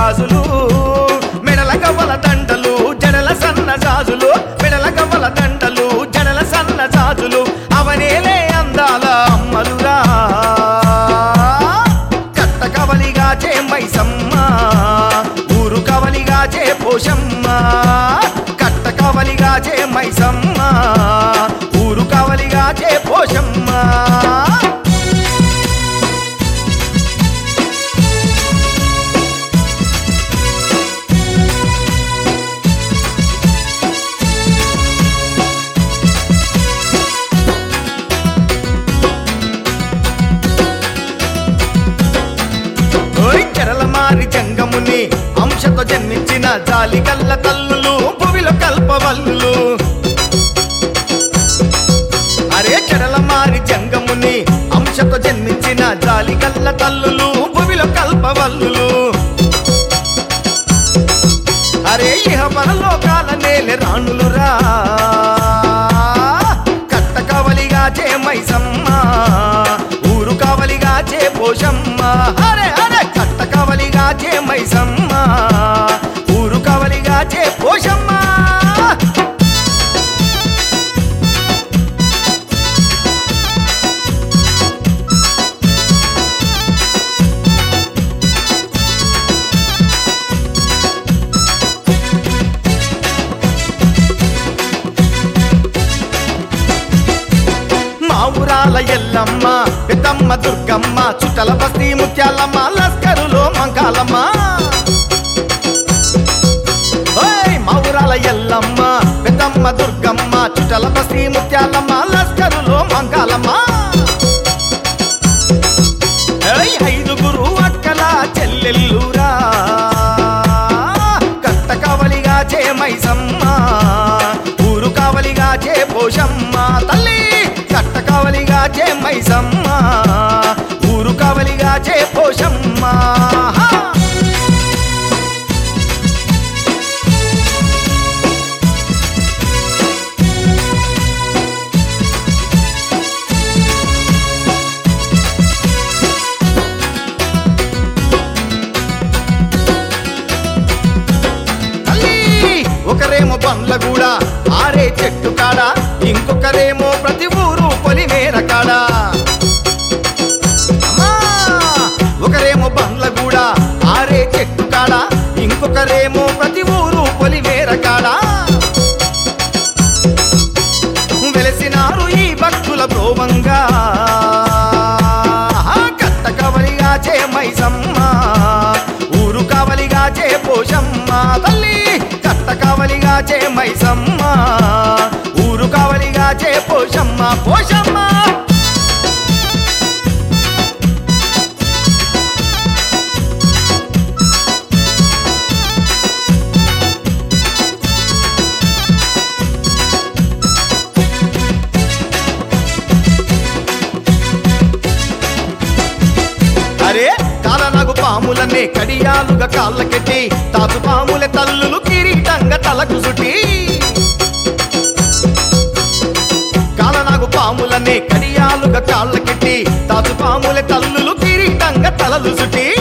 గాజులు మెడల గవ్వల దండలు జడల సన్న జాజులు మెడల గవ్వల దండలు జడల సన్న జాజులు అవనేలే అందాల అమ్మలురా కట్ట కవలిగా చే మైసమ్మ ఊరు కవలిగా చే పోషమ్మ కట్ట కవలిగా చే మైసమ్మ ఊరు కవలిగా చే పోషమ్మ ఓయ్ చెరల మారి జంగముని అంశతో జన్మించిన జాలి కల్ల తల్లులు భువిలో కల్పవల్లులు అరే చెరల మారి జంగముని అంశతో జన్మించిన జాలి కల్ల తల్లులు భువిలో కల్పవల్లులు అరే ఇహ పరలోకాల నేల రాణులురా కట్ట కవలిగా చే మైసమ్మ ఊరు కవలిగా చే పోషమ్మ అరే అరే కట్ట కవలిగా చే మైసమ్మ ఊరు కవలిగా చే పోషమ్మ మా ఊరాల ఎల్లమ్మ పెద్దమ్మ దుర్గమ్మ చుట్టల బస్తీ ముత్యాలమ్మ లస్కరులో మంకాలమ్మ ఓయ్ మా ఊరాల ఎల్లమ్మ పెద్దమ్మ దుర్గమ్మ చుట్టల బస్తీ ముత్యాలమ్మ లస్కరులో మంకాలమ్మ ఏయ్ ఐదుగురు అక్కల చెల్లెల్లురా కట్ట కవలిగా చే మైసమ్మ ఊరు కావలిగా చే పోషమ్మ తల్లి కట్ట కావలిగా చే మైసమ్మ ఊరు కావలిగా చే పోషమ్మ హా! తల్లి ఒకరేమో బండ్లగూడ ఆరే చెట్టు కాడ ఇంకొకరేమో ప్రతి ఊరు పొలిమేర కాడ అమ్మా! ఒకరేమో బండ్లగూడ ఆరే చెట్టు కాడ ఇంకొకరేమో ప్రతి ఊరు పొలిమేర కాడ వెలసినారు ఈ భక్తుల ప్రోవంగా కట్ట కవలిగా చే మైసమ్మ ఊరు కావలిగా చే పోషమ్మ తల్లి కట్ట కావలిగా చే మైసమ్మ ఊరు కావలిగా చే పోషమ్మ పోషమ్మ అరే కాలనగు పాములనే కడియాలుగా కాళ్ళకెట్టి తాసు పాముల తల్లులు కిరీటంగా తలకు సుటి కాలనాగు పాములనే కడియాలుగా కాళ్ళకెట్టి తాసు పాముల తల్లులు కిరీటంగా తలలు సుటి